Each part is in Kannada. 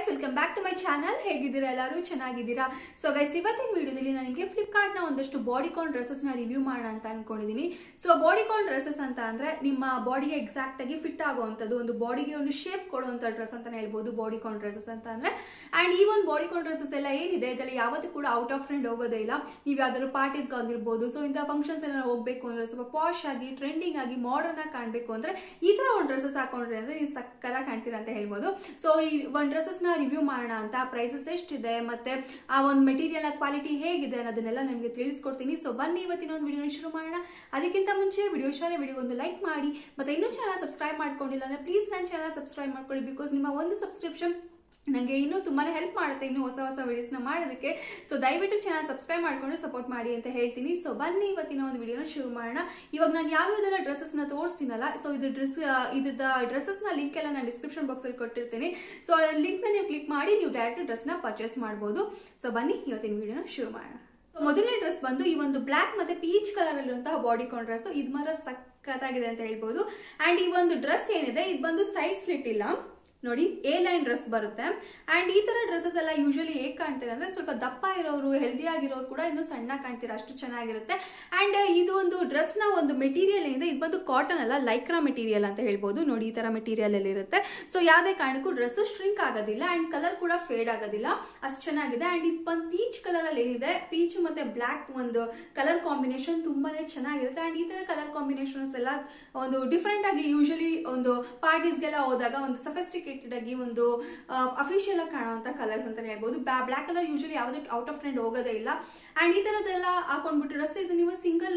guys welcome back to my channel ಹೇಗಿದ್ದೀರಾ ಎಲ್ಲರೂ ಚೆನ್ನಾಗಿದ್ದೀರಾ ಸೊ ಗೈಸ್ ಇವತ್ತಿನ ವಿಡಿಯೋದಲ್ಲಿ ನಾನು ನಿಮಗೆ ಫ್ಲಿಪ್ಕಾರ್ಟ್ನ ಒಂದಷ್ಟು ಬಾಡಿಕಾನ್ ಡ್ರೆಸ್ಸಸ್ನ ರಿವ್ಯೂ ಮಾಡೋಣ ಅಂತ ಅನ್ಕೊಂಡಿದ್ದೀನಿ ಸೊ ಬಾಡಿಕಾನ್ ಡ್ರೆಸ್ಸಸ್ ಅಂತ ಅಂದ್ರೆ ನಿಮ್ಮ ಬಾಡಿಗೆ ಎಕ್ಸಾಕ್ಟ್ ಆಗಿ ಫಿಟ್ ಆಗುವಂಥದ್ದು ಒಂದು ಬಾಡಿಗೆ ಒಂದು ಶೇಪ್ ಕೊಡುವಂಥ ಡ್ರೆಸ್ ಅಂತಾನೆ ಹೇಳ್ಬೋದು ಬಾಡಿಕಾನ್ ಡ್ರೆಸ್ಸಸ್ ಅಂತ ಅಂದ್ರೆ ಅಂಡ್ ಈ ಒಂದು ಬಾಡಿಕಾನ್ ಡ್ರೆಸ್ಸಸ್ ಎಲ್ಲ ಏನಿದೆ ಇದೆಲ್ಲ ಯಾವತ್ತೂ ಕೂಡ ಔಟ್ ಆಫ್ ಟ್ರೆಂಡ್ ಹೋಗೋದೇ ಇಲ್ಲ ನೀವು ಯಾವ್ದಾದ್ರು ಪಾರ್ಟೀಸ್ಗೆ ಆಗಿರ್ಬೋದು ಸೊ ಇಂಥ ಫಂಕ್ಷನ್ಸ್ ಎಲ್ಲ ಹೋಗ್ಬೇಕು ಅಂದ್ರೆ ಸ್ವಲ್ಪ ಪಾಶ್ ಆಗಿ ಟ್ರೆಂಡಿಂಗ್ ಆಗಿ ಮಾಡರ್ನ್ ಆಗಿ ಕಾಣಬೇಕು ಅಂದ್ರೆ ಈ ತರ ಒಂದು ಡ್ರೆಸ್ಸಸ್ ಹಾಕೊಂಡ್ರೆ ಅಂದ್ರೆ ನೀವು ಸಕ್ಕತ್ತಾಗಿ ಕಾಣ್ತೀರಾ ಅಂತ ಹೇಳ್ಬೋದು ಸೊ ಈ ಒಂದು ಡ್ರೆಸ್ಸಸ್ ನ ರಿವ್ಯೂ ಮಾಡೋಣ ಅಂತ ಪ್ರೈಸಸ್ ಎಷ್ಟಿದೆ ಮತ್ತೆ ಆ ಒಂದು ಮೆಟೀರಿಯಲ್ ಕ್ವಾಲಿಟಿ ಹೇಗಿದೆ ಅನ್ನೋದನ್ನೆಲ್ಲ ನಿಮಗೆ ತಿಳಿಸ್ಕೊಡ್ತೀನಿ ಸೊ ಬನ್ನಿ ಇವತ್ತಿನ ಒಂದು ವಿಡಿಯೋ ಶುರು ಮಾಡೋಣ ಅದಕ್ಕಿಂತ ಮುಂಚೆ ವಿಡಿಯೋ ಶಾಲೆ ವಿಡಿಯೋ ಒಂದು ಲೈಕ್ ಮಾಡಿ ಮತ್ತೆ ಇನ್ನೂ ಚಾನಲ್ ಸಬ್ಸ್ಕ್ರೈಬ್ ಮಾಡ್ಕೊಂಡಿಲ್ಲ ಅಂದ್ರೆ ಪ್ಲೀಸ್ ನನ್ನ ಚಾನಲ್ ಸಬ್ಸ್ಕ್ರೈಬ್ ಮಾಡ್ಕೊಳ್ಳಿ ಬಿಕಾಸ್ ನಿಮ್ಮ ಒಂದು ಸಬ್ಸ್ಕ್ರಿಪ್ಷನ್ ನನಗೆ ಇನ್ನೂ ತುಂಬಾನೇ ಹೆಲ್ಪ್ ಮಾಡುತ್ತೆ ಇನ್ನೂ ಹೊಸ ಹೊಸ ವಿಡಿಯೋಸ್ನ ಮಾಡೋದಕ್ಕೆ ಸೊ ದಯವಿಟ್ಟು ಚಾನಲ್ ಸಬ್ಸ್ಕ್ರೈಬ್ ಮಾಡ್ಕೊಂಡು ಸಪೋರ್ಟ್ ಮಾಡಿ ಅಂತ ಹೇಳ್ತೀನಿ ಸೊ ಬನ್ನಿ ಇವತ್ತಿನ ಒಂದು ವಿಡಿಯೋನ ಶುರು ಮಾಡೋಣ ಇವಾಗ ನಾನು ಯಾವ್ಯಾವ್ದೆಲ್ಲ ಡ್ರೆಸ್ಸಸ್ನ ತೋರಿಸ್ತೀನಲ್ಲ ಸೊ ಇದು ಡ್ರೆಸ್ ಇದ್ದ ಡ್ರೆಸ್ಸಸ್ನ ಲಿಂಕ್ ಎಲ್ಲ ನಾನು ಡಿಸ್ಕ್ರಿಪ್ಷನ್ ಬಾಕ್ಸಲ್ಲಿ ಕೊಟ್ಟಿರ್ತೀನಿ ಸೊ ಲಿಂಕ್ನ ನೀವು ಕ್ಲಿಕ್ ಮಾಡಿ ನೀವು ಡೈರೆಕ್ಟ್ ಡ್ರೆಸ್ನ ಪರ್ಚೇಸ್ ಮಾಡ್ಬೋದು ಸೊ ಬನ್ನಿ ಇವತ್ತಿನ ವಿಡಿಯೋನ ಶುರು ಮಾಡೋಣ So, ಮೊದಲನೇ ಡ್ರೆಸ್ ಬಂದು ಈ ಒಂದು ಬ್ಲಾಕ್ ಮತ್ತೆ ಪೀಚ್ ಕಲರ್ ಅಲ್ಲಿರುವಂತಹ ಬಾಡಿ ಕಾನ್ ಡ್ರೆಸ್ ಇದು ಮಾತ್ರ ಸಖತ್ತಾಗಿದೆ ಅಂತ ಹೇಳ್ಬೋದು ಅಂಡ್ ಈ ಒಂದು ಡ್ರೆಸ್ ಏನಿದೆ ಇದು ಬಂದು ಸೈಡ್ ಸ್ಲಿಟ್ ಇಲ್ಲ ನೋಡಿ ಎ ಲೈನ್ ಡ್ರೆಸ್ ಬರುತ್ತೆ ಅಂಡ್ ಈ ತರ ಡ್ರೆಸ್ಸಸ್ ಎಲ್ಲ ಯೂಶಲಿ ಹೇಗೆ ಕಾಣ್ತಾರೆ ಅಂದ್ರೆ ಸ್ವಲ್ಪ ದಪ್ಪ ಇರೋರು ಹೆಲ್ದಿ ಆಗಿರೋರು ಕೂಡ ಇನ್ನು ಸಣ್ಣ ಕಾಣ್ತೀರಾ ಅಷ್ಟು ಚೆನ್ನಾಗಿರುತ್ತೆ ಅಂಡ್ ಇದು ಒಂದು ಡ್ರೆಸ್ ನ ಒಂದು ಮೆಟೀರಿಯಲ್ ಏನಿದೆ ಇದು ಬಂದು ಕಾಟನ್ ಅಲ್ಲ ಲೈಕ್ರಾ ಮೆಟೀರಿಯಲ್ ಅಂತ ಹೇಳ್ಬೋದು ನೋಡಿ ಈ ತರ ಮೆಟೀರಿಯಲ್ ಅಲ್ಲಿ ಇರುತ್ತೆ ಸೊ ಯಾವುದೇ ಕಾರಣಕ್ಕೂ ಡ್ರೆಸ್ ಶ್ರಿಂಕ್ ಆಗೋದಿಲ್ಲ ಅಂಡ್ ಕಲರ್ ಕೂಡ ಫೇಡ್ ಆಗೋದಿಲ್ಲ ಅಷ್ಟು ಚೆನ್ನಾಗಿದೆ ಅಂಡ್ ಇದು ಬಂದು ಪೀಚ್ ಕಲರ್ ಅಲ್ಲಿ ಏನಿದೆ ಪೀಚ್ ಮತ್ತೆ ಬ್ಲಾಕ್ ಒಂದು ಕಲರ್ ಕಾಂಬಿನೇಷನ್ ತುಂಬಾನೇ ಚೆನ್ನಾಗಿರುತ್ತೆ ಅಂಡ್ ಈ ತರ ಕಲರ್ ಕಾಂಬಿನೇಷನ್ಸ್ ಎಲ್ಲ ಒಂದು ಡಿಫ್ರೆಂಟ್ ಆಗಿ ಯೂಶಲಿ ಒಂದು ಪಾರ್ಟೀಸ್ಗೆಲ್ಲ ಹೋದಾಗ ಒಂದು ಸಫೆಸ್ಟಿಕೇಟೆಡ್ ಆಗಿ ಒಂದು ಅಫಿಷಿಯಲ್ ಆಗಿ ಕಾಣುವಂತ ಕಲರ್ಸ್ ಅಂತ ಹೇಳ್ಬೋದು ಬ್ಲಾಕ್ ಕಲರ್ ಯೂಶಲಿ ಯಾವುದೇ ಔಟ್ ಆಫ್ ಟ್ರೆಂಡ್ ಹೋಗೋದೇ ಇಲ್ಲ ಅಂಡ್ ಈ ತರದೆಲ್ಲ ಹಾಕೊಂಡ್ಬಿಟ್ಟು ಡ್ರೆಸ್ ಇದು ನೀವು ಸಿಂಗಲ್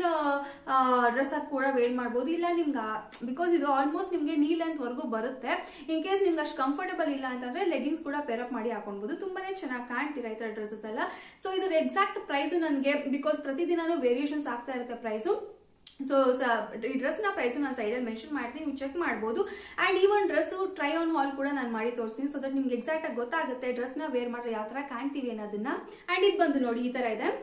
ಡ್ರೆಸ್ ಆಗಿ ಕೂಡ ವೇರ್ ಮಾಡ್ಬೋದು ಇಲ್ಲ ನಿಮ್ಗೆ ಬಿಕಾಸ್ ಇದು ಆಲ್ಮೋಸ್ಟ್ ನಿಮ್ಗೆ ನೀ ಲೆಂತ್ ವರೆಗೂ ಬರುತ್ತೆ ಇನ್ ಕೇಸ್ ನಿಮ್ಗೆ ಅಷ್ಟು ಕಂಫರ್ಟಬಲ್ ಇಲ್ಲ ಅಂತಂದ್ರೆ ಲೆಗಿನ್ಸ್ ಕೂಡ ಪೇರಪ್ ಮಾಡಿ ಹಾಕೊಳ್ಬಹುದು ತುಂಬಾನೇ ಚೆನ್ನಾಗಿ ಕಾಣ್ತೀರಾ ಈ ತರ ಡ್ರೆಸ್ಸಸ್ ಎಲ್ಲ ಸೊ ಇದ್ರ ಎಕ್ಸಾಕ್ಟ್ ಪ್ರೈಸ್ ನನಗೆ ಬಿಕಾಸ್ ಪ್ರತಿದಿನನೂ ವೇರಿಯೇಷನ್ಸ್ ಆಗ್ತಾ ಇರುತ್ತೆ ಪ್ರೈಸು ಸೊ ಈ ಡ್ರೆಸ್ ನ ಪ್ರೈಸ್ ನಾನು ಸೈಡಲ್ಲಿ ಮೆನ್ಷನ್ ಮಾಡ್ತೀನಿ ನೀವು ಚೆಕ್ ಮಾಡ್ಬೋದು ಅಂಡ್ ಈ ಒಂದು ಡ್ರೆಸ್ ಟ್ರೈ ಆನ್ ಹಾಲ್ ಕೂಡ ನಾನು ಮಾಡಿ ತೋರಿಸ್ತೀನಿ ಸೊ ದಟ್ ನಿಮ್ಗೆ ಎಕ್ಸಾಕ್ಟ್ ಆಗಿ ಗೊತ್ತಾಗುತ್ತೆ ಡ್ರೆಸ್ ನ ವೇರ್ ಮಾಡಿದ್ರೆ ಯಾವ ತರ ಕಾಣ್ತೀವಿ ಅನ್ನೋದನ್ನ ಅಂಡ್ ಇದು ಬಂದು ನೋಡಿ ಈ ತರ ಇದೆ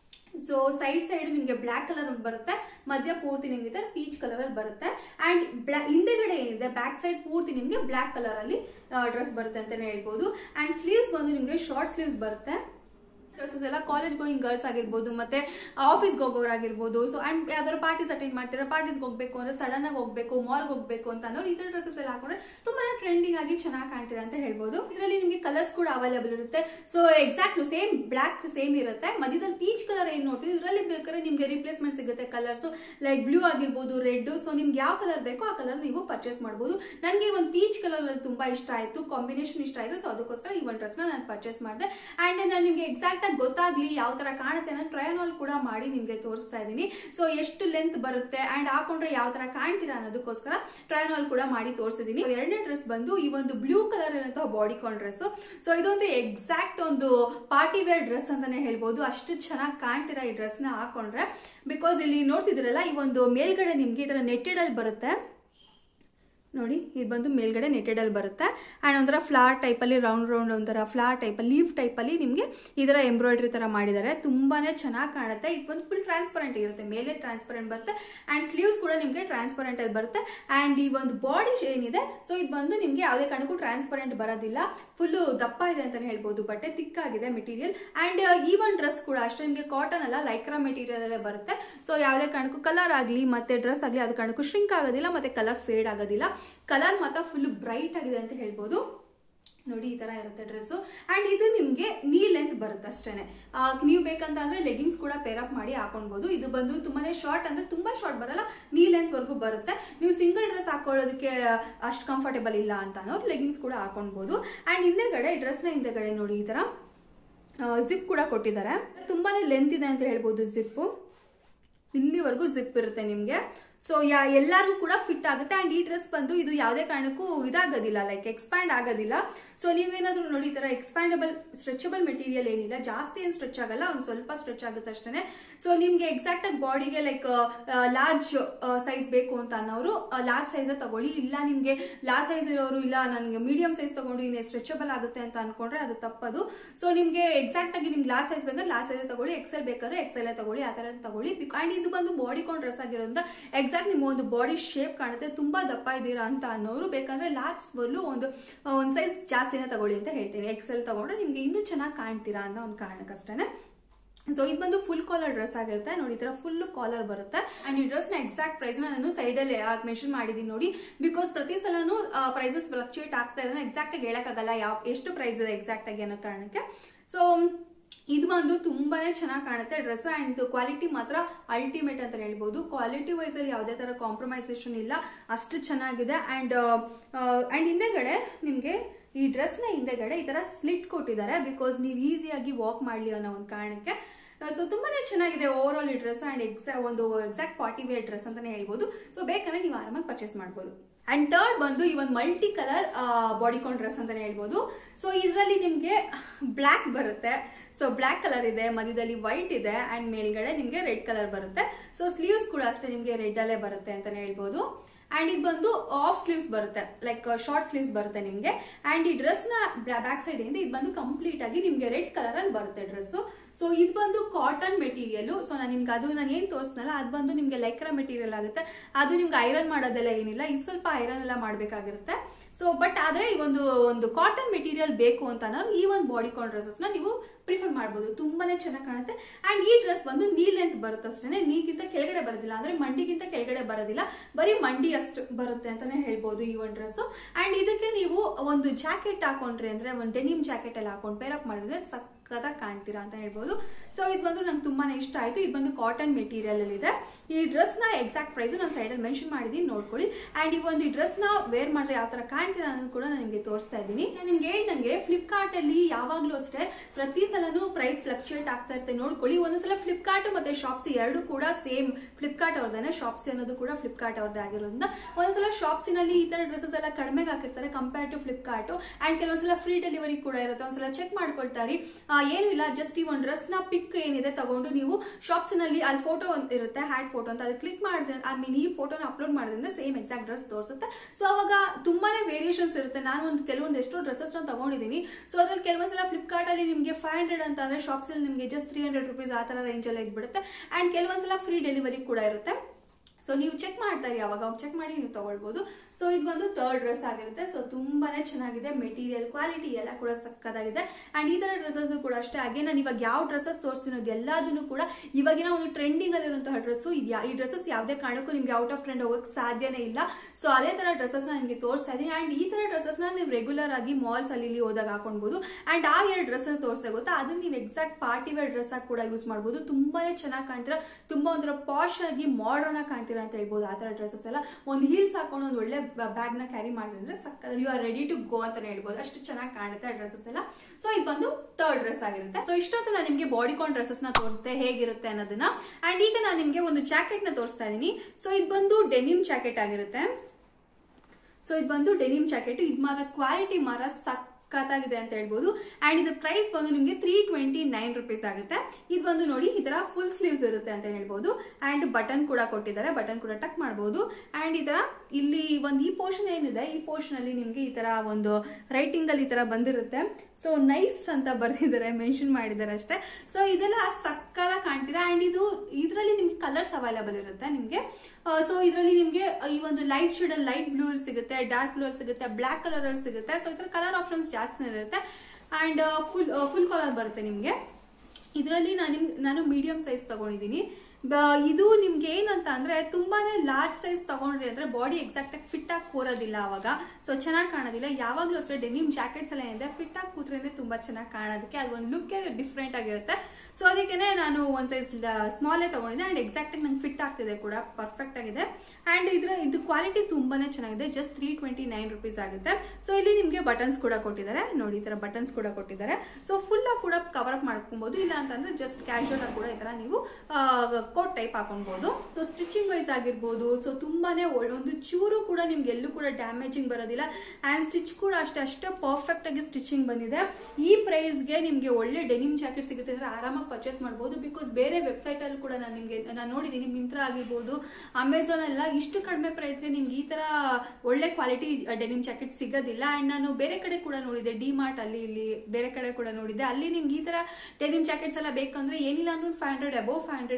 ಸೊ ಸೈಡ್ ಸೈಡ್ ನಿಮಗೆ ಬ್ಲಾಕ್ ಕಲರ್ ಬರುತ್ತೆ ಮಧ್ಯ ಪೂರ್ತಿ ನಿಮಗೆ ಪೀಚ್ ಕಲರ್ ಅಲ್ಲಿ ಬರುತ್ತೆ ಅಂಡ್ ಬ್ಲಾ ಹಿಂದೆಗಡೆ ಏನಿದೆ ಬ್ಯಾಕ್ ಸೈಡ್ ಪೂರ್ತಿ ನಿಮಗೆ ಬ್ಲಾಕ್ ಕಲರ್ ಅಲ್ಲಿ ಡ್ರೆಸ್ ಬರುತ್ತೆ ಅಂತಾನೆ ಹೇಳ್ಬೋದು ಅಂಡ್ ಸ್ಲೀವ್ಸ್ ಬಂದು ನಿಮಗೆ ಶಾರ್ಟ್ ಸ್ಲೀವ್ಸ್ ಬರುತ್ತೆ ಡ್ರೆಸ್ಸಸ್ ಎಲ್ಲ ಕಾಲೇಜ್ ಗೋಯಿಂಗ್ ಗರ್ಲ್ಸ್ ಆಗಿರ್ಬೋದು ಮತ್ತೆ ಆಫೀಸ್ಗೆ ಹೋಗೋರಾಗಿರ್ಬೋದು ಸೊ ಅಂಡ್ ಯಾವ್ದಾದ್ರು ಪಾರ್ಟೀಸ್ ಅಟೆಂಡ್ ಮಾಡ್ತೀರಾ ಪಾರ್ಟೀಸ್ಗೆ ಹೋಗ್ಬೇಕು ಅಂದ್ರೆ ಸಡನ್ ಆಗಿ ಹೋಗ್ಬೇಕು ಮಾಲ್ಗೆ ಹೋಗ್ಬೇಕು ಅಂತ ಅನ್ನೋರು ಈ ತರ ಡ್ರೆಸ್ಸಸ್ ಎಲ್ಲ ಹಾಕೊಂಡ್ರೆ ತುಂಬಾನೇ ಟ್ರೆಂಡಿಂಗ್ ಆಗಿ ಚೆನ್ನಾಗಿ ಕಾಣ್ತೀರಾ ಅಂತ ಹೇಳ್ಬೋದು ಇದರಲ್ಲಿ ನಿಮಗೆ ಕಲರ್ಸ್ ಕೂಡ ಅವೈಲೇಬಲ್ ಇರುತ್ತೆ so exact same black same ಇರುತ್ತೆ ಮಧ್ಯದಲ್ಲಿ ಪೀಚ್ ಕಲರ್ ಏನ್ ನೋಡ್ತೀವಿ ಇದರಲ್ಲಿ ಬೇಕಾದ್ರೆ ನಿಮ್ಗೆ ರಿಪ್ಲೇಸ್ಮೆಂಟ್ ಸಿಗುತ್ತೆ ಕಲರ್ಸ್ ಲೈಕ್ ಬ್ಲೂ ಆಗಿರ್ಬೋದು ರೆಡ್ ಸೊ ನಿಮ್ಗೆ ಯಾವ ಕಲರ್ ಬೇಕೋ ಆ ಕಲರ್ ನೀವು ಪರ್ಚೇಸ್ ಮಾಡ್ಬೋದು ನನಗೆ ಒಂದು ಪೀಚ್ ಕಲರ್ ಅಲ್ಲಿ ತುಂಬಾ ಇಷ್ಟ ಆಯ್ತು ಕಾಂಬಿನೇಷನ್ ಇಷ್ಟ ಆಯ್ತು ಸೊ ಅದಕ್ಕೋಸ್ಕರ ಈ ಒಂದು ಡ್ರೆಸ್ ನಾನು ಪರ್ಚೇಸ್ ಮಾಡಿದೆ ಅಂಡ್ ನಾನು ನಿಮ್ಗೆ ಎಕ್ಸಾಕ್ಟ್ ಆಗಿ ಗೊತ್ತಾಗ್ಲಿ ಯಾವ ತರ ಕಾಣುತ್ತೆ ನಾನು ಟ್ರಯಲ್ ಆಲ್ ಕೂಡ ಮಾಡಿ ನಿಮ್ಗೆ ತೋರಿಸ್ತಾ ಇದ್ದೀನಿ ಸೊ ಎಷ್ಟು ಲೆಂತ್ ಬರುತ್ತೆ ಅಂಡ್ ಹಾಕೊಂಡ್ರೆ ಯಾವ ತರ ಕಾಣ್ತೀರಾ ಅನ್ನೋದಕ್ಕೋಸ್ಕರ ಟ್ರಯಲ್ ಆಲ್ ಕೂಡ ಮಾಡಿ ತೋರಿಸಿದೀನಿ ಎರಡನೇ ಡ್ರೆಸ್ ಬಂದು ಈ ಒಂದು ಬ್ಲೂ ಕಲರ್ ಇರುವಂತಹ ಬಾಡಿ ಕಾನ್ ಡ್ರೆಸ್ ಸೊ ಇದೊಂದು ಎಕ್ಸಾಕ್ಟ್ ಒಂದು ಪಾರ್ಟಿ ವೇರ್ ಡ್ರೆಸ್ ಅಂತಾನೆ ಹೇಳ್ಬೋದು ಅಷ್ಟು ಚೆನ್ನಾಗಿ ಕಾಣ್ತೀರಾ ಈ ಡ್ರೆಸ್ ನ ಹಾಕೊಂಡ್ರೆ ಬಿಕಾಸ್ ಇಲ್ಲಿ ನೋಡ್ತಿದ್ರಲ್ಲ ಈ ಒಂದು ಮೇಲ್ಗಡೆ ನಿಮ್ಗೆ ಈ ತರ ನೆಟ್ಟೆಡ್ ಅಲ್ಲಿ ಬರುತ್ತೆ ನೋಡಿ ಇದು ಬಂದು ಮೇಲ್ಗಡೆ ನೆಟೆಡ್ ಅಲ್ಲಿ ಬರುತ್ತೆ ಆ್ಯಂಡ್ ಒಂಥರ ಫ್ಲಾರ್ ಟೈಪಲ್ಲಿ ರೌಂಡ್ ರೌಂಡ್ ಒಂಥರ ಫ್ಲಾರ್ ಟೈಪಲ್ಲಿ ಲೀವ್ ಟೈಪಲ್ಲಿ ನಿಮಗೆ ಈ ಥರ ಎಂಬ್ರಾಯ್ಡ್ರಿ ಥರ ಮಾಡಿದ್ದಾರೆ ತುಂಬಾ ಚೆನ್ನಾಗಿ ಕಾಣುತ್ತೆ ಇದು ಬಂದು ಫುಲ್ ಟ್ರಾನ್ಸ್ಪರೆಂಟ್ ಇರುತ್ತೆ ಮೇಲೆ ಟ್ರಾನ್ಸ್ಪರೆಂಟ್ ಬರುತ್ತೆ ಆ್ಯಂಡ್ ಸ್ಲೀವ್ಸ್ ಕೂಡ ನಿಮಗೆ ಟ್ರಾನ್ಸ್ಪರೆಂಟ್ ಅಲ್ಲಿ ಬರುತ್ತೆ ಆ್ಯಂಡ್ ಈ ಒಂದು ಬಾಡಿ ಏನಿದೆ ಸೊ ಇದು ಬಂದು ನಿಮಗೆ ಯಾವುದೇ ಕಾರಣಕ್ಕೂ ಟ್ರಾನ್ಸ್ಪರೆಂಟ್ ಬರೋದಿಲ್ಲ ಫುಲ್ಲು ದಪ್ಪ ಇದೆ ಅಂತಲೇ ಹೇಳ್ಬೋದು ಬಟ್ಟೆ ತಿಕ್ಕಾಗಿದೆ ಮೆಟೀರಿಯಲ್ ಆ್ಯಂಡ್ ಈ ಒಂದು ಡ್ರೆಸ್ ಕೂಡ ಅಷ್ಟೇ ನಿಮಗೆ ಕಾಟನ್ ಅಲ್ಲ ಲೈಕ್ರಾ ಮೆಟೀರಿಯಲ್ ಅಲ್ಲೇ ಬರುತ್ತೆ ಸೊ ಯಾವುದೇ ಕಾರಣಕ್ಕೂ ಕಲರ್ ಆಗಲಿ ಮತ್ತೆ ಡ್ರೆಸ್ ಆಗಲಿ ಅದು ಕಾರಣಕ್ಕೂ ಶ್ರಿಂಕ್ ಆಗೋದಿಲ್ಲ ಮತ್ತೆ ಕಲರ್ ಫೇಡ್ ಆಗೋದಿಲ್ಲ ಕಲರ್ ಮಾತ್ರ ಫುಲ್ ಬ್ರೈಟ್ ಆಗಿದೆ ಅಂತ ಹೇಳ್ಬೋದು ನೋಡಿ ಈ ತರ ಇರುತ್ತೆ ಡ್ರೆಸ್ಸು ಅಂಡ್ ಇದು ನಿಮಗೆ ನೀ ಲೆಂತ್ ಬರುತ್ತೆ ಅಷ್ಟೇನೆ ನೀವು ಬೇಕಂತ ಅಂದ್ರೆ ಲೆಗಿನ್ಸ್ ಕೂಡ ಪೇರಪ್ ಮಾಡಿ ಹಾಕೊಳ್ಬಹುದು ಇದು ಬಂದು ತುಂಬಾನೇ ಶಾರ್ಟ್ ಅಂದ್ರೆ ತುಂಬಾ ಶಾರ್ಟ್ ಬರಲ್ಲ ನೀ ಲೆಂತ್ ವರ್ಗೂ ಬರುತ್ತೆ ನೀವು ಸಿಂಗಲ್ ಡ್ರೆಸ್ ಹಾಕೊಳ್ಳೋದಕ್ಕೆ ಅಷ್ಟು ಕಂಫರ್ಟೇಬಲ್ ಇಲ್ಲ ಅಂತ ಅನ್ನೋರು ಲೆಗಿನ್ಸ್ ಕೂಡ ಹಾಕೊಳ್ಬಹುದು ಅಂಡ್ ಹಿಂದೆಗಡೆ ಡ್ರೆಸ್ನ ಹಿಂದೆಗಡೆ ನೋಡಿ ಈ ತರ ಜಿಪ್ ಕೂಡ ಕೊಟ್ಟಿದ್ದಾರೆ ತುಂಬಾನೇ ಲೆಂತ್ ಇದೆ ಅಂತ ಹೇಳ್ಬೋದು ಜಿಪ್ಪು ಇಲ್ಲಿವರೆಗೂ ಜಿಪ್ ಇರುತ್ತೆ ನಿಮಗೆ ಸೊ ಯಾ ಎಲ್ಲರಿಗೂ ಕೂಡ ಫಿಟ್ ಆಗುತ್ತೆ ಅಂಡ್ ಈ ಡ್ರೆಸ್ ಬಂದು ಇದು ಯಾವುದೇ ಕಾರಣಕ್ಕೂ ಇದಾಗೋದಿಲ್ಲ ಲೈಕ್ ಎಕ್ಸ್ಪ್ಯಾಂಡ್ ಆಗೋದಿಲ್ಲ ಸೊ ನೀವೇನಾದ್ರೂ ನೋಡಿ ಈ ತರ ಎಕ್ಸ್ಪ್ಯಾಂಡಬಲ್ ಸ್ಟ್ರೆಚಬಲ್ ಮೆಟೀರಿಯಲ್ ಏನಿಲ್ಲ ಜಾಸ್ತಿ ಏನು ಸ್ಟ್ರೆಚ್ ಆಗಲ್ಲ ಒಂದು ಸ್ವಲ್ಪ ಸ್ಟ್ರೆಚ್ ಆಗುತ್ತೆ ಅಷ್ಟೇ ಸೊ ನಿಮ್ಗೆ ಎಕ್ಸಾಕ್ಟ್ ಆಗಿ ಬಾಡಿಗೆ ಲೈಕ್ ಲಾರ್ಜ್ ಸೈಜ್ ಬೇಕು ಅಂತ ಅನ್ನೋರು ಲಾರ್ಜ್ ಸೈಜ್ ತಗೊಳ್ಳಿ ಇಲ್ಲ ನಿಮ್ಗೆ ಲಾರ್ಜ್ ಸೈಜ್ ಇರೋರು ಇಲ್ಲ ನನಗೆ ಮೀಡಿಯಂ ಸೈಜ್ ತಗೊಂಡು ಇನ್ನೇ ಸ್ಟ್ರೆಚಬಲ್ ಆಗುತ್ತೆ ಅಂತ ಅನ್ಕೊಂಡ್ರೆ ಅದು ತಪ್ಪದು ಸೊ ನಿಮ್ಗೆ ಎಕ್ಸಾಕ್ಟ್ ಆಗಿ ನಿಮ್ಗೆ ಲಾರ್ಜ್ ಸೈಜ್ ಬೇಕಾದ್ರೆ ಲಾರ್ಜ್ ಸೈಜ್ ತಗೊಳ್ಳಿ ಎಕ್ಸೆಲ್ ಬೇಕಾದ್ರೆ ಎಕ್ಸೆಲ್ ತಗೊಳ್ಳಿ ಆ ತರ ತಗೊಳ್ಳಿ ಅಂಡ್ ಇದು ಬಂದು ಬಾಡಿ ಕಾನ್ ಡ್ರೆಸ್ ಆಗಿರೋದ್ರಿಂದ ಎಕ್ಸಾಕ್ಟ್ ನಿಮ್ಮ ಒಂದು ಬಾಡಿ ಶೇಪ್ ಕಾಣುತ್ತೆ ತುಂಬಾ ದಪ್ಪ ಇದ್ದೀರಾ ಅಂತ ಅನ್ನೋರು ಬೇಕಂದ್ರೆ ಲಾರ್ಜ್ ಬದಲು ಒಂದು ಒಂದು ಸೈಜ್ ಜಾಸ್ತಿನೇ ತಗೊಳ್ಳಿ ಅಂತ ಹೇಳ್ತೀನಿ ಎಕ್ಸೆಲ್ ತಗೊಂಡ್ರೆ ನಿಮ್ಗೆ ಇನ್ನೂ ಚೆನ್ನಾಗಿ ಕಾಣ್ತೀರಾ ಅನ್ನೋ ಒಂದು ಕಾರಣಕ್ಕಷ್ಟೇ ಸೊ ಇದು ಬಂದು ಫುಲ್ ಕಾಲರ್ ಡ್ರೆಸ್ ಆಗಿರುತ್ತೆ ನೋಡಿ ಈ ತರ ಫುಲ್ ಕಾಲರ್ ಬರುತ್ತೆ ಅಂಡ್ ಈ ಡ್ರೆಸ್ ನ ಎಕ್ಸಾಕ್ಟ್ ಪ್ರೈಸ್ ನಾನು ಸೈಡ್ ಅಲ್ಲಿ ಮೆನ್ಷನ್ ಮಾಡಿದೀನಿ ನೋಡಿ ಬಿಕಾಸ್ ಪ್ರತಿ ಸಲನು ಪ್ರೈಸಸ್ ಫ್ಲಕ್ಚುಯೇಟ್ ಆಗ್ತಾ ಇದೆ ಎಕ್ಸಾಕ್ಟ್ ಆಗಿ ಹೇಳಕ್ಕಾಗಲ್ಲ ಯಾವ ಎಷ್ಟು ಪ್ರೈಸ್ ಇದೆ ಎಕ್ಸಾಕ್ಟ್ ಆಗಿ ಅನ್ನೋ ಕಾರಣಕ್ಕೆ ಸೊ ಇದು ಬಂದು ತುಂಬಾನೇ ಚೆನ್ನಾಗಿ ಕಾಣುತ್ತೆ ಡ್ರೆಸ್ ಅಂಡ್ ಕ್ವಾಲಿಟಿ ಮಾತ್ರ ಅಲ್ಟಿಮೇಟ್ ಅಂತ ಹೇಳ್ಬೋದು ಕ್ವಾಲಿಟಿ ವೈಸ್ ಅಲ್ಲಿ ಯಾವುದೇ ತರ ಕಾಂಪ್ರಮೈಸೇಷನ್ ಇಲ್ಲ ಅಷ್ಟು ಚೆನ್ನಾಗಿದೆ ಅಂಡ್ ಅಂಡ್ ಹಿಂದೆಗಡೆ ನಿಮ್ಗೆ ಈ ಡ್ರೆಸ್ ನ ಹಿಂದೆಗಡೆ ಈ ತರ ಸ್ಲಿಟ್ ಕೊಟ್ಟಿದ್ದಾರೆ ಬಿಕಾಸ್ ನೀವು ಈಸಿಯಾಗಿ ವಾಕ್ ಮಾಡ್ಲಿ ಅನ್ನೋ ಒಂದು ಕಾರಣಕ್ಕೆ ಸೊ ತುಂಬಾನೇ ಚೆನ್ನಾಗಿದೆ ಓವರ್ ಆಲ್ ಈ ಡ್ರೆಸ್ ಅಂಡ್ ಎಕ್ಸಾ ಒಂದು ಎಕ್ಸಾಕ್ಟ್ ಪಾರ್ಟಿ ವೇರ್ ಡ್ರೆಸ್ ಅಂತಾನೆ ಹೇಳ್ಬೋದು ಸೊ ಬೇಕಂದ್ರೆ ನೀವು ಆರಾಮಾಗಿ ಪರ್ಚೇಸ್ ಮಾಡ್ಬೋದು ಅಂಡ್ ಥರ್ಡ್ ಬಂದು ಈ ಒಂದು ಮಲ್ಟಿ ಕಲರ್ ಬಾಡಿಕಾನ್ ಡ್ರೆಸ್ ಅಂತಾನೆ ಹೇಳ್ಬೋದು ಸೊ ಇದರಲ್ಲಿ ನಿಮಗೆ ಬ್ಲ್ಯಾಕ್ ಬರುತ್ತೆ ಸೊ ಬ್ಲ್ಯಾಕ್ ಕಲರ್ ಇದೆ ಮಧ್ಯದಲ್ಲಿ ವೈಟ್ ಇದೆ ಅಂಡ್ ಮೇಲ್ಗಡೆ ನಿಮಗೆ ರೆಡ್ ಕಲರ್ ಬರುತ್ತೆ ಸೊ ಸ್ಲೀವ್ಸ್ ಕೂಡ ಅಷ್ಟೇ ನಿಮಗೆ ರೆಡ್ ಅಲ್ಲೇ ಬರುತ್ತೆ ಅಂತಾನೆ ಹೇಳ್ಬೋದು ಅಂಡ್ ಇದು ಬಂದು ಆಫ್ ಸ್ಲೀವ್ಸ್ ಬರುತ್ತೆ ಲೈಕ್ ಶಾರ್ಟ್ ಸ್ಲೀವ್ಸ್ ಬರುತ್ತೆ ನಿಮಗೆ ಅಂಡ್ ಈ ಡ್ರೆಸ್ ನ ಬ್ಯಾಕ್ ಸೈಡ್ ಇಂದ ಇದು ಬಂದು ಕಂಪ್ಲೀಟ್ ಆಗಿ ನಿಮಗೆ ರೆಡ್ ಕಲರ್ ಅಲ್ಲಿ ಬರುತ್ತೆ ಡ್ರೆಸ್ ಸೊ ಇದು ಬಂದು ಕಾಟನ್ ಮೆಟೀರಿಯಲ್ ಸೊ ನಾನು ನಿಮ್ಗೆ ಅದು ನಾನು ಏನ್ ತೋರಿಸ್ನಲ್ಲ ಅದು ಬಂದು ನಿಮ್ಗೆ ಲೈಕ್ರ ಮೆಟೀರಿಯಲ್ ಆಗುತ್ತೆ ಅದು ನಿಮ್ಗೆ ಐರನ್ ಮಾಡೋದೆಲ್ಲ ಏನಿಲ್ಲ ಇದು ಸ್ವಲ್ಪ ಐರನ್ ಎಲ್ಲ ಮಾಡ್ಬೇಕಾಗಿರುತ್ತೆ ಸೊ ಬಟ್ ಆದ್ರೆ ಈ ಒಂದು ಒಂದು ಕಾಟನ್ ಮೆಟೀರಿಯಲ್ ಬೇಕು ಅಂತ ನಾವು ಈ ಒಂದು ಬಾಡಿ ಕಾನ್ ಡ್ರೆಸ್ಸಸ್ ನ ನೀವು ಪ್ರಿಫರ್ ಮಾಡ್ಬೋದು ತುಂಬಾನೇ ಚೆನ್ನಾಗಿ ಕಾಣುತ್ತೆ ಅಂಡ್ ಈ ಡ್ರೆಸ್ ಬಂದು ನೀ ಲೆಂತ್ ಬರುತ್ತೆ ಅಷ್ಟೇ ನೀಗಿಂತ ಕೆಳಗಡೆ ಬರೋದಿಲ್ಲ ಅಂದ್ರೆ ಮಂಡಿಗಿಂತ ಕೆಳಗಡೆ ಬರೋದಿಲ್ಲ ಬರೀ ಮಂಡಿ ಅಷ್ಟು ಬರುತ್ತೆ ಅಂತಾನೆ ಹೇಳ್ಬೋದು ಈ ಒಂದು ಡ್ರೆಸ್ ಅಂಡ್ ಇದಕ್ಕೆ ನೀವು ಒಂದು ಜಾಕೆಟ್ ಹಾಕೊಂಡ್ರಿ ಅಂದ್ರೆ ಒಂದು ಡೆನಿಮ್ ಜಾಕೆಟ್ ಎಲ್ಲ ಹಾಕೊಂಡು ಪೇರಪ್ ಮಾಡಿದ್ರೆ ಸಕ್ಕತ್ತಾಗಿ ಕಾಣ್ತೀರಾ ಅಂತ ಹೇಳ್ಬೋದು ಸೊ ಇದು ಬಂದು ನಂಗೆ ತುಂಬಾನೇ ಇಷ್ಟ ಆಯ್ತು ಇದು ಬಂದು ಕಾಟನ್ ಮೆಟೀರಿಯಲ್ ಅಲ್ಲಿ ಇದೆ ಈ ಡ್ರೆಸ್ ನ ಎಕ್ಸಾಕ್ಟ್ ಪ್ರೈಸ್ ನಾನು ಸೈಡಲ್ಲಿ ಮೆನ್ಷನ್ ಮಾಡಿದೀನಿ ನೋಡ್ಕೊಳ್ಳಿ ಅಂಡ್ ಈ ಒಂದು ಡ್ರೆಸ್ ನ ವೇರ್ ಮಾಡಿದ್ರೆ ಯಾವ ತರ ಕಾಣ್ತೀರಾ ಅನ್ನೋದು ಕೂಡ ನಾನು ನಿಮಗೆ ತೋರಿಸ್ತಾ ಇದ್ದೀನಿ ನಾನು ನಿಮ್ಗೆ ಹೇಳ್ದಂಗೆ ಫ್ಲಿಪ್ಕಾರ್ಟ್ ಅಲ್ಲಿ ಯಾವಾಗ್ಲೂ ಅಷ್ಟೇ ಪ್ರತಿ ಸಲನೂ ಪ್ರೈಸ್ ಫ್ಲಕ್ಚುಯೇಟ್ ಆಗ್ತಾ ಇರುತ್ತೆ ನೋಡ್ಕೊಳ್ಳಿ ಒಂದೊಂದ್ಸಲ ಫ್ಲಿಪ್ಕಾರ್ಟ್ ಮತ್ತೆ ಶಾಪ್ಸಿ ಎರಡು ಕೂಡ ಸೇಮ್ ಫ್ಲಿಪ್ಕಾರ್ಟ್ ಅವ್ರದ್ದೇನೆ ಶಾಪ್ಸಿ ಅನ್ನೋದು ಕೂಡ ಫ್ಲಿಪ್ಕಾರ್ಟ್ ಅವ್ರದ್ದೇ ಆಗಿರೋದ್ರಿಂದ ಒಂದೊಂದ್ಸಲ ಶಾಪ್ಸಿನಲ್ಲಿ ಈ ತರ ಡ್ರೆಸ್ಸಸ್ ಎಲ್ಲ ಕಡಿಮೆಗೆ ಹಾಕಿರ್ತಾರೆ ಕಂಪೇರ್ ಟು ಫ್ಲಿಪ್ಕಾರ್ಟ್ ಅಂಡ್ ಕೆಲವೊಂದ್ಸಲ ಫ್ರೀ ಡೆಲಿವರಿ ಕೂಡ ಇರುತ್ತೆ ಒಂದ್ಸಲ ಚೆಕ್ ಮಾಡ್ಕೊಳ್ತಾರೆ ಆ, ಏನು ಇಲ್ಲ ಜಸ್ಟ್ ಈ ಒಂದು ಡ್ರೆಸ್ ನ ಪಿಕ್ ಏನಿದೆ ತಗೊಂಡು ನೀವು ಶಾಪ್ಸಿನಲ್ಲಿ ಅಲ್ಲಿ ಫೋಟೋ ಇರುತ್ತೆ ಹ್ಯಾಡ್ ಫೋಟೋ ಅಂತ ಅದು ಕ್ಲಿಕ್ ಮಾಡಿದ್ರೆ ಐ ಮೀನ್ ಈ ಫೋಟೋನ ಅಪ್ಲೋಡ್ ಮಾಡಿದ್ರೆ ಸೇಮ್ ಎಕ್ಸಾಕ್ಟ್ ಡ್ರೆಸ್ ತೋರಿಸುತ್ತೆ ಸೊ ಅವಾಗ ತುಂಬಾನೇ ವೇರಿಯೇಷನ್ಸ್ ಇರುತ್ತೆ ನಾನು ಒಂದು ಕೆಲವೊಂದು ಎಷ್ಟೋ ಡ್ರೆಸ್ಸಸ್ ನ ತಗೊಂಡಿದ್ದೀನಿ ಸೊ ಅದ್ರಲ್ಲಿ ಕೆಲವೊಂದ್ಸಲ ಫ್ಲಿಪ್ಕಾರ್ಟ್ ಅಲ್ಲಿ ನಿಮಗೆ ಫೈವ್ ಹಂಡ್ರೆಡ್ ಅಂತ ಅಂದ್ರೆ ಶಾಪ್ಸ್ ಅಲ್ಲಿ ನಿಮಗೆ ಜಸ್ಟ್ ತ್ರೀ ಹಂಡ್ರೆಡ್ ರುಪೀಸ್ ಆ ತರ ರೇಂಜ್ ಅಲ್ಲಿ ಇದ್ಬಿಡುತ್ತೆ ಅಂಡ್ ಕೆಲವೊಂದ್ಸಲ ಫ್ರೀ ಡೆಲಿವರಿ ಕೂಡ ಇರುತ್ತೆ ಸೊ ನೀವು ಚೆಕ್ ಮಾಡ್ತಾರೆ ಯಾವಾಗ ಚೆಕ್ ಮಾಡಿ ನೀವು ತಗೊಳ್ಬಹುದು ಸೊ ಇದು ಬಂದು ಥರ್ಡ್ ಡ್ರೆಸ್ ಆಗಿರುತ್ತೆ ಸೊ ತುಂಬಾನೇ ಚೆನ್ನಾಗಿದೆ ಮೆಟೀರಿಯಲ್ ಕ್ವಾಲಿಟಿ ಎಲ್ಲ ಕೂಡ ಸಕ್ಕತ್ತಾಗಿದೆ ಅಂಡ್ ಈ ತರ ಡ್ರೆಸ್ಸಸ್ ಕೂಡ ಅಷ್ಟೇ ಹಾಗೆ ನಾನು ಇವಾಗ ಯಾವ ಡ್ರೆಸ್ಸಸ್ ತೋರಿಸ್ತೀನಿ ಎಲ್ಲದನ್ನು ಕೂಡ ಇವಾಗಿನ ಒಂದು ಟ್ರೆಂಡಿಂಗ್ ಅಲ್ಲಿರುವಂತಹ ಡ್ರೆಸ್ ಈ ಡ್ರೆಸ್ಸಸ್ ಯಾವುದೇ ಕಾರಣಕ್ಕೂ ನಿಮ್ಗೆ ಔಟ್ ಆಫ್ ಟ್ರೆಂಡ್ ಹೋಗಕ್ಕೆ ಸಾಧ್ಯನೇ ಇಲ್ಲ ಸೊ ಅದೇ ತರ ಡ್ರೆಸ್ಸಸ್ ನಿಮಗೆ ತೋರಿಸ್ತಾ ಇದ್ದೀನಿ ಅಂಡ್ ಈ ತರ ಡ್ರೆಸ್ಸಸ್ ನೀವು ರೆಗ್ಯುಲರ್ ಆಗಿ ಮಾಲ್ಸ್ ಅಲ್ಲಿ ಇಲ್ಲಿ ಹೋದಾಗ ಹಾಕೊಳ್ಬಹುದು ಅಂಡ್ ಆ ಎರಡು ಡ್ರೆಸ್ ತೋರಿಸ್ತಾ ಗೊತ್ತಾ ಅದನ್ನ ನೀವು ಎಕ್ಸಾಕ್ಟ್ ಪಾರ್ಟಿ ವೇರ್ ಡ್ರೆಸ್ ಆಗಿ ಕೂಡ ಯೂಸ್ ಮಾಡಬಹುದು ತುಂಬಾನೇ ಚೆನ್ನಾಗಿ ಕಾಣ್ತೀರಾ ತುಂಬಾ ಒಂಥರ ಪಾಶ್ ಆಗಿ ಮಾಡರ್ನ್ ಆಗಿ ಕಾಣ್ತೀರಾ ಅಂತ ಹೇಳ್ಬೋದು ಆ ತರ ಡ್ರೆಸ್ಸಸ್ ಎಲ್ಲ ಒಂದು ಹೀಲ್ಸ್ ಹಾಕೊಂಡು ಒಂದು ಒಳ್ಳೆ ಬ್ಯಾಗ್ ನ ಕ್ಯಾರಿ ಮಾಡಿದ್ರೆ ಸಕ್ಕ you are ready to go ಅಂತಾನೆ ಹೇಳ್ಬೋದು ಅಷ್ಟು ಚೆನ್ನಾಗಿ ಕಾಣುತ್ತೆ ಆ ಡ್ರೆಸ್ಸಸ್ ಎಲ್ಲ ಸೊ ಇದು ಬಂದು ಥರ್ಡ್ ಡ್ರೆಸ್ ಆಗಿರುತ್ತೆ ಸೊ ಇಷ್ಟೊತ್ತು ನಾನು ನಿಮಗೆ ಬಾಡಿ ಕಾನ್ ಡ್ರೆಸ್ಸಸ್ ನ ತೋರಿಸ್ದೆ ಹೇಗಿರುತ್ತೆ ಅನ್ನೋದನ್ನ ಅಂಡ್ ಈಗ ನಾನು ನಿಮಗೆ ಒಂದು ಜಾಕೆಟ್ ನ ತೋರಿಸ್ತಾ ಇದ್ದೀನಿ ಸೊ ಇದು ಬಂದು ಡೆನಿಮ್ ಜಾಕೆಟ್ ಆಗಿರುತ್ತೆ ಸೊ ಇದು ಬಂದು ಡೆನಿಮ್ ಜಾಕೆಟ್ ಇದು ಮಾತ್ರ ಕ್ವಾಲಿಟಿ ಮಾತ್ರ ಸಖತ್ತಾಗಿದೆ ಅಂತ ಹೇಳ್ಬೋದು ಅಂಡ್ ಇದು ಪ್ರೈಸ್ ಬಂದು ನಿಮಗೆ ತ್ರೀ ಟ್ವೆಂಟಿ ನೈನ್ ರುಪೀಸ್ ಆಗುತ್ತೆ ಇದು ಬಂದು ನೋಡಿ ಈ ತರ ಫುಲ್ ಸ್ಲೀವ್ಸ್ ಇರುತ್ತೆ ಅಂತ ಹೇಳ್ಬೋದು ಅಂಡ್ ಬಟನ್ ಕೂಡ ಕೊಟ್ಟಿದ್ದಾರೆ ಬಟನ್ ಕೂಡ ಟಕ್ ಮಾಡಬಹುದು ಅಂಡ್ ಈ ತರ ಇಲ್ಲಿ ಒಂದು ಈ ಪೋರ್ಷನ್ ಏನಿದೆ ಈ ಪೋರ್ಷನ್ ಅಲ್ಲಿ ನಿಮ್ಗೆ ಈ ತರ ಒಂದು ರೈಟಿಂಗ್ ಅಲ್ಲಿ ಈ ತರ ಬಂದಿರುತ್ತೆ ಸೊ ನೈಸ್ ಅಂತ ಬರ್ದಿದ್ದಾರೆ ಮೆನ್ಷನ್ ಮಾಡಿದ್ದಾರೆ ಅಷ್ಟೇ ಸೊ ಇದೆಲ್ಲ ಸಕ್ಕದ ಕಾಣ್ತೀರಾ ಅಂಡ್ ಇದು ಇದರಲ್ಲಿ ನಿಮ್ಗೆ ಕಲರ್ಸ್ ಅವೈಲಬಲ್ ಇರುತ್ತೆ ನಿಮ್ಗೆ ಸೊ ಇದರಲ್ಲಿ ನಿಮ್ಗೆ ಈ ಒಂದು ಲೈಟ್ ಶೇಡ್ ಅಲ್ಲಿ ಲೈಟ್ ಬ್ಲೂ ಅಲ್ಲಿ ಸಿಗುತ್ತೆ ಡಾರ್ಕ್ ಬ್ಲೂ ಅಲ್ಲಿ ಸಿಗುತ್ತೆ ಬ್ಲಾಕ್ ಕಲರ್ ಅಲ್ಲಿ ಸಿಗುತ್ತೆ ಸೊ ಈ ತರ ಕಲರ್ ಆಪ್ಷನ್ಸ್ ಜಾಸ್ತಿ ಇರುತ್ತೆ ಅಂಡ್ ಫುಲ್ ಫುಲ್ ಕಲರ್ ಬರುತ್ತೆ ನಿಮ್ಗೆ ಇದರಲ್ಲಿ ನಾನು ನಿಮ್ ನಾನು ಮೀಡಿಯಂ ಸೈಜ್ ತಗೊಂಡಿದ್ದೀನಿ ಬ- ಇದು ನಿಮ್ಗೆ ಏನಂತ ಅಂದ್ರೆ ತುಂಬಾನೇ ಲಾರ್ಜ್ ಸೈಜ್ ತಗೊಂಡ್ರಿ ಅಂದ್ರೆ ಬಾಡಿ ಎಕ್ಸಾಕ್ಟ್ ಆಗಿ ಫಿಟ್ ಆಗಿ ಕೂರೋದಿಲ್ಲ ಅವಾಗ ಸೊ ಚೆನ್ನಾಗಿ ಕಾಣೋದಿಲ್ಲ ಯಾವಾಗಲೂ ಅಷ್ಟೇ ಡೆನಿಮ್ ಜಾಕೆಟ್ಸ್ ಎಲ್ಲ ಏನಿದೆ ಫಿಟ್ ಆಗಿ ಕೂತ್ರೆ ತುಂಬಾ ಚೆನ್ನಾಗಿ ಕಾಣೋದಕ್ಕೆ ಅದು ಒಂದು ಲುಕ್ ಡಿಫ್ರೆಂಟ್ ಆಗಿರುತ್ತೆ ಸೊ ಅದಕ್ಕೆ ನಾನು ಒಂದು ಸೈಜ್ ಸ್ಮಾಲೇ ತಗೊಂಡಿದ್ದೆ ಅಂಡ್ ಎಕ್ಸಾಕ್ಟ್ ಆಗಿ ನಂಗೆ ಫಿಟ್ ಆಗ್ತಿದೆ ಕೂಡ ಪರ್ಫೆಕ್ಟ್ ಆಗಿದೆ ಅಂಡ್ ಇದ್ರ ಇದು ಕ್ವಾಲಿಟಿ ತುಂಬಾನೇ ಚೆನ್ನಾಗಿದೆ just three twenty nine rupees ಆಗುತ್ತೆ ಸೊ ಇಲ್ಲಿ ನಿಮಗೆ ಬಟನ್ಸ್ ಕೂಡ ಕೊಟ್ಟಿದ್ದಾರೆ ನೋಡಿ ಈ ತರ ಬಟನ್ಸ್ ಕೂಡ ಕೊಟ್ಟಿದ್ದಾರೆ ಸೊ ಫುಲ್ ಆಗಿ ಕೂಡ ಕವರ್ ಅಪ್ ಮಾಡ್ಕೊಬಹುದು ಇಲ್ಲ ಅಂತಂದ್ರೆ ಜಸ್ಟ್ ಕ್ಯಾಶುವಲ್ ಆಗಿ ಕೂಡ ಈ ತರ ನೀವು ಕೋಟ್ ಟೈಪ್ ಹಾಕೊಬಹುದು ಸೊ ಸ್ಟಿಚಿಂಗ್ ವೈಸ್ ಆಗಿರ್ಬೋದು ಸೊ ತುಂಬಾನೇ ಒಳ್ಳೆ ಒಂದು ಚೂರು ಕೂಡ ನಿಮ್ಗೆ ಎಲ್ಲೂ ಕೂಡ ಡ್ಯಾಮೇಜಿಂಗ್ ಬರೋದಿಲ್ಲ ಅಂಡ್ ಸ್ಟಿಚ್ ಕೂಡ ಅಷ್ಟೇ ಅಷ್ಟೇ ಪರ್ಫೆಕ್ಟ್ ಆಗಿ ಸ್ಟಿಚಿಂಗ್ ಬಂದಿದೆ ಈ ಪ್ರೈಸ್ಗೆ ನಿಮ್ಗೆ ಒಳ್ಳೆ ಡೆನಿಮ್ ಜಾಕೆಟ್ ಸಿಗುತ್ತೆ ಅಂದ್ರೆ ಆರಾಮಾಗಿ ಪರ್ಚೇಸ್ ಮಾಡ್ಬೋದು ಬಿಕಾಸ್ ಬೇರೆ ವೆಬ್ಸೈಟ್ ಅಲ್ಲಿ ಕೂಡ ನಾನು ನಿಮ್ಗೆ ನಾನು ನೋಡಿದ್ದೀನಿ ಮಿಂತ್ರ ಆಗಿರ್ಬೋದು ಅಮೆಝಾನ್ ಎಲ್ಲ ಇಷ್ಟು ಕಡಿಮೆ ಪ್ರೈಸ್ಗೆ ನಿಮ್ಗೆ ಈ ತರ ಒಳ್ಳೆ ಕ್ವಾಲಿಟಿ ಡೆನಿಮ್ ಜಾಕೆಟ್ ಸಿಗೋದಿಲ್ಲ ಅಂಡ್ ನಾನು ಬೇರೆ ಕಡೆ ಕೂಡ ನೋಡಿದೆ ಡಿ ಮಾರ್ಟ್ ಅಲ್ಲಿ ಇಲ್ಲಿ ಬೇರೆ ಕಡೆ ಕೂಡ ನೋಡಿದ್ದೆ ಅಲ್ಲಿ ನಿಮ್ಗೆ ಈ ತರ ಡೆನಿಮ್ ಜಾಕೆಟ್ಸ್ ಎಲ್ಲ ಬೇಕಂದ್ರೆ ಏನಿಲ್ಲ ಅಂದ್ರೆ five hundred above five hundred ಇರುತ್ತೆ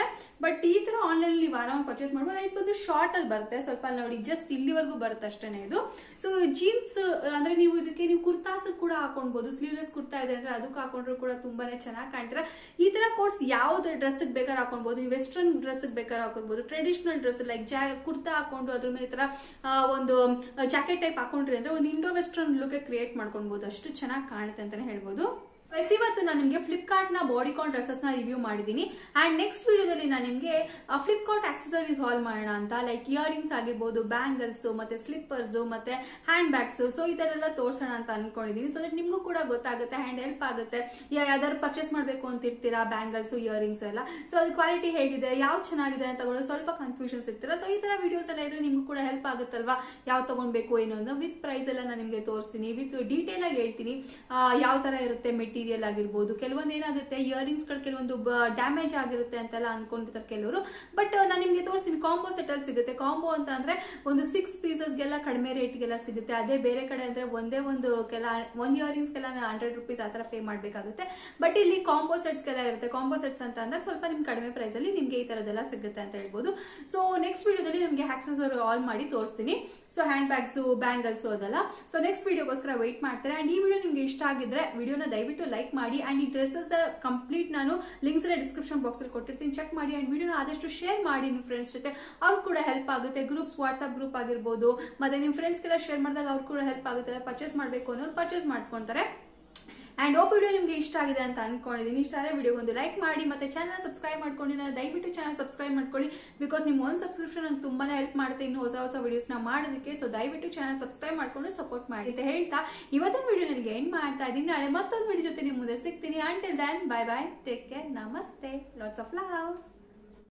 ಬಟ್ ಈ ತರ ಆನ್ಲೈನ್ ನೀವು ಆರಾಮಾಗಿ ಪರ್ಚೇಸ್ ಮಾಡ್ಬೋದು ಇದು ಒಂದು ಶಾರ್ಟ್ ಅಲ್ಲಿ ಬರುತ್ತೆ ಸ್ವಲ್ಪ ಅಲ್ಲಿ ನೋಡಿ ಜಸ್ಟ್ ಇಲ್ಲಿವರೆಗೂ ಬರುತ್ತೆ ಅಷ್ಟೇನೆ ಇದು ಸೊ ಜೀನ್ಸ್ ಅಂದ್ರೆ ನೀವು ಇದಕ್ಕೆ ನೀವು ಕುರ್ತಾಸ್ ಕೂಡ ಹಾಕೊಳ್ಬಹುದು ಸ್ಲೀವ್ಲೆಸ್ ಕುರ್ತಾ ಇದೆ ಅಂದ್ರೆ ಅದಕ್ಕೆ ಹಾಕೊಂಡ್ರು ಕೂಡ ತುಂಬಾನೇ ಚೆನ್ನಾಗಿ ಕಾಣ್ತೀರಾ ಈ ತರ ಕೋರ್ಸ್ ಯಾವ್ದು ಡ್ರೆಸ್ ಬೇಕಾದ್ರೆ ಹಾಕೊಳ್ಬಹುದು ನೀವು ವೆಸ್ಟರ್ನ್ ಡ್ರೆಸ್ ಬೇಕಾದ್ರೆ ಹಾಕೊಳ್ಬಹುದು ಟ್ರೆಡಿಷನಲ್ ಡ್ರೆಸ್ ಲೈಕ್ ಜಾ ಕುರ್ತಾ ಹಾಕೊಂಡು ಅದ್ರ ಮೇಲೆ ಈ ತರ ಆ, ಒಂದು ಜಾಕೆಟ್ ಟೈಪ್ ಹಾಕೊಂಡ್ರಿ ಅಂದ್ರೆ ಒಂದು ಇಂಡೋ ವೆಸ್ಟರ್ನ್ ಲುಕ್ ಕ್ರಿಯೇಟ್ ಮಾಡ್ಕೊಳ್ಬಹುದು ಅಷ್ಟು ಚೆನ್ನಾಗಿ ಕಾಣುತ್ತೆ ಅಂತಾನೆ ಹೇಳ್ಬೋದು Guys, ಇವತ್ತು ನಾನು ನಿಮಗೆ ಫ್ಲಿಪ್ಕಾರ್ಟ್ ನ ಬಾಡಿಕಾನ್ ಡ್ರೆಸ್ಸಸ್ ನ ರಿವ್ಯೂ ಮಾಡಿದ್ದೀನಿ ಅಂಡ್ ನೆಕ್ಸ್ಟ್ ವಿಡಿಯೋದಲ್ಲಿ ನಾನು ನಿಮಗೆ ಫ್ಲಿಪ್ಕಾರ್ಟ್ ಆಕ್ಸೆಸರೀಸ್ ಹಾಲ್ ಮಾಡೋಣ ಅಂತ ಲೈಕ್ ಇಯರಿಂಗ್ಸ್ ಆಗಿರ್ಬೋದು ಬ್ಯಾಂಗಲ್ಸ್ ಮತ್ತೆ ಸ್ಲಿಪ್ಪರ್ಸ್ ಮತ್ತೆ ಹ್ಯಾಂಡ್ ಬ್ಯಾಗ್ಸ್ ಸೊ ಇದೆಲ್ಲ ತೋರ್ಸೋಣ ಅಂತ ಅನ್ಕೊಂಡಿದೀನಿ ಸೊ ದಟ್ ನಿಮ್ಗೂ ಕೂಡ ಗೊತ್ತಾಗುತ್ತೆ ಹ್ಯಾಂಡ್ ಹೆಲ್ಪ್ ಆಗುತ್ತೆ ಯಾ- ಯಾವ್ದಾದ್ರು ಪರ್ಚೇಸ್ ಮಾಡಬೇಕು ಅಂತಿರ್ತೀರಾ ಬ್ಯಾಂಗಲ್ಸ್ ಇಯರಿಂಗ್ಸ್ ಎಲ್ಲ ಸೊ ಅದು ಕ್ವಾಲಿಟಿ ಹೇಗಿದೆ ಯಾವ್ದು ಚೆನ್ನಾಗಿದೆ ಅಂತ ಕೂಡ ಸ್ವಲ್ಪ ಕನ್ಫ್ಯೂಷನ್ಸ್ ಇರ್ತೀರಾ ಸೊ ಈ ತರ ವಿಡಿಯೋಸ್ ಎಲ್ಲ ಇದ್ರೆ ನಿಮ್ಗೂ ಕೂಡ ಹೆಲ್ಪ್ ಆಗುತ್ತಲ್ವಾ ಯಾವ್ದು ತಗೊಳ್ಬೇಕು ಏನು ಅಂತ ವಿತ್ ಪ್ರೈಸ್ ಎಲ್ಲ ನಾನು ನಿಮಗೆ ತೋರಿಸ್ತೀನಿ ವಿತ್ ಡೀಟೇಲ್ ಆಗಿ ಹೇಳ್ತೀನಿ ಯಾವ ತರ ಇರುತ್ತೆ ಮೆಟೀರಿಯಲ್ ಆಗಿರ್ಬೋದು ಕೆಲವೊಂದು ಏನಾಗುತ್ತೆ ಇಯರಿಂಗ್ಸ್ ಗಳು ಕೆಲವೊಂದು ಡ್ಯಾಮೇಜ್ ಆಗಿರುತ್ತೆ ಅಂತೆಲ್ಲ ಅನ್ಕೊಂಡಿರ್ತಾರೆ ಕೆಲವರು ಬಟ್ ನಾನು ನಿಮಗೆ ತೋರಿಸ್ತೀನಿ ಕಾಂಬೋ ಸೆಟ್ ಅಲ್ಲಿ ಸಿಗುತ್ತೆ ಕಾಂಬೋ ಅಂತ ಅಂದ್ರೆ ಒಂದು ಸಿಕ್ಸ್ ಪೀಸಸ್ಗೆಲ್ಲ ಕಡಿಮೆ ರೇಟ್ಗೆಲ್ಲ ಸಿಗುತ್ತೆ ಅದೇ ಬೇರೆ ಕಡೆ ಅಂದ್ರೆ ಒಂದೇ ಒಂದು ಕೆಲ ಒಂದ್ ಇಯರಿಂಗ್ಸ್ಗೆಲ್ಲ ಹಂಡ್ರೆಡ್ ರುಪೀಸ್ ಆ ತರ ಪೇ ಮಾಡಬೇಕಾಗುತ್ತೆ ಬಟ್ ಇಲ್ಲಿ ಕಾಂಬೋ ಸೆಟ್ಸ್ಗೆಲ್ಲ ಇರುತ್ತೆ ಕಾಂಬೋ ಸೆಟ್ಸ್ ಅಂತ ಅಂದಾಗ ಸ್ವಲ್ಪ ನಿಮ್ಗೆ ಕಡಿಮೆ ಪ್ರೈಸ್ ಅಲ್ಲಿ ನಿಮ್ಗೆ ಈ ತರದೆಲ್ಲ ಸಿಗುತ್ತೆ ಅಂತ ಹೇಳ್ಬೋದು ಸೊ ನೆಕ್ಸ್ಟ್ ವಿಡಿಯೋದಲ್ಲಿ ನಿಮಗೆ ಆಕ್ಸೆಸರ್ ಆಲ್ ಮಾಡಿ ತೋರಿಸ್ತೀನಿ ಸೊ ಹ್ಯಾಂಡ್ ಬ್ಯಾಗ್ಸ್ ಬ್ಯಾಂಗಲ್ಸ್ ಅದೆಲ್ಲ ಸೊ ನೆಕ್ಸ್ಟ್ ವಿಡಿಯೋಗೋಸ್ಕರ ವೆಯ್ಟ್ ಮಾಡ್ತಾರೆ ಅಂಡ್ ಈ ವಿಡಿಯೋ ನಿಮ್ಗೆ ಇಷ್ಟ ಆಗಿದ್ರೆ ವಿಡಿಯೋನ ದಯವಿಟ್ಟು ಲೈಕ್ ಮಾಡಿ ಅಂಡ್ ಈ ಡ್ರೆಸ್ಸಸ್ ದ ಕಂಪ್ಲೀಟ್ ನಾನು ಲಿಂಕ್ಸ್ ಎಲ್ಲ ಡಿಸ್ಕ್ರಿಪ್ಷನ್ ಬಾಕ್ಸ್ ಅಲ್ಲಿ ಕೊಟ್ಟಿರ್ತೀನಿ ಚೆಕ್ ಮಾಡಿ ಅಂಡ್ ವಿಡಿಯೋನ ಆದಷ್ಟು ಶೇರ್ ಮಾಡಿ ನಿಮ್ಮ ಫ್ರೆಂಡ್ಸ್ ಜೊತೆ ಅವ್ರು ಕೂಡ ಹೆಲ್ಪ್ ಆಗುತ್ತೆ ಗ್ರೂಪ್ಸ್ ವಾಟ್ಸ್ಆಪ್ ಗ್ರೂಪ್ ಆಗಿರ್ಬೋದು ಮತ್ತೆ ನಿಮ್ಮ ಫ್ರೆಂಡ್ಸ್ಗೆಲ್ಲ ಶೇರ್ ಮಾಡಿದಾಗ ಅವ್ರು ಕೂಡ ಹೆಲ್ಪ್ ಆಗುತ್ತೆ ಪರ್ಚೇಸ್ ಮಾಡಬೇಕು ಅನ್ನೋರು ಪರ್ಚೇಸ್ ಮಾಡ್ಕೊಂತಾರೆ ಅಂಡ್ ಓ ವಿಡಿಯೋ ನಿಮಗೆ ಇಷ್ಟ ಆಗಿದೆ ಅಂತ ಅನ್ಕೊಂಡಿದ್ದೀನಿ ಇಷ್ಟ ಆದರೆ ವಿಡಿಯೋ ಒಂದು ಲೈಕ್ ಮಾಡಿ ಮತ್ತೆ ಚಾನಲ್ ಸಬ್ಸ್ಕ್ರೈಬ್ ಮಾಡ್ಕೊಂಡು ನಾನು ದಯವಿಟ್ಟು ಚಾನಲ್ ಸಬ್ಸ್ಕ್ರೈಬ್ ಮಾಡ್ಕೊಳ್ಳಿ ಬಿಕಾಸ್ ನಿಮ್ಮ ಒಂದು ಸಬ್ಸ್ಕ್ರಿಪ್ಷನ್ ನಂಗೆ ತುಂಬಾನೇ ಹೆಲ್ಪ್ ಮಾಡುತ್ತೆ ಇನ್ನು ಹೊಸ ಹೊಸ ವಿಡಿಯೋಸ್ನ ಮಾಡೋದಕ್ಕೆ ಸೊ ದಯವಿಟ್ಟು ಚಾನಲ್ ಸಬ್ಸ್ಕ್ರೈಬ್ ಮಾಡ್ಕೊಂಡು ಸಪೋರ್ಟ್ ಮಾಡಿ ಅಂತ ಹೇಳ್ತಾ ಇವತ್ತಿನ ವಿಡಿಯೋ ನನಗೆ ಎಂಡ್ ಮಾಡ್ತಾ ಇದ್ದೀನಿ ನಾಳೆ ಮತ್ತೊಂದು ವಿಡಿಯೋ ಜೊತೆ ನಿಮ್ಮ ಮುಂದೆ ಸಿಗ್ತೀನಿ until then bye bye take care ನಮಸ್ತೆ ಲಾಟ್ಸ್ ಆಫ್ ಲವ್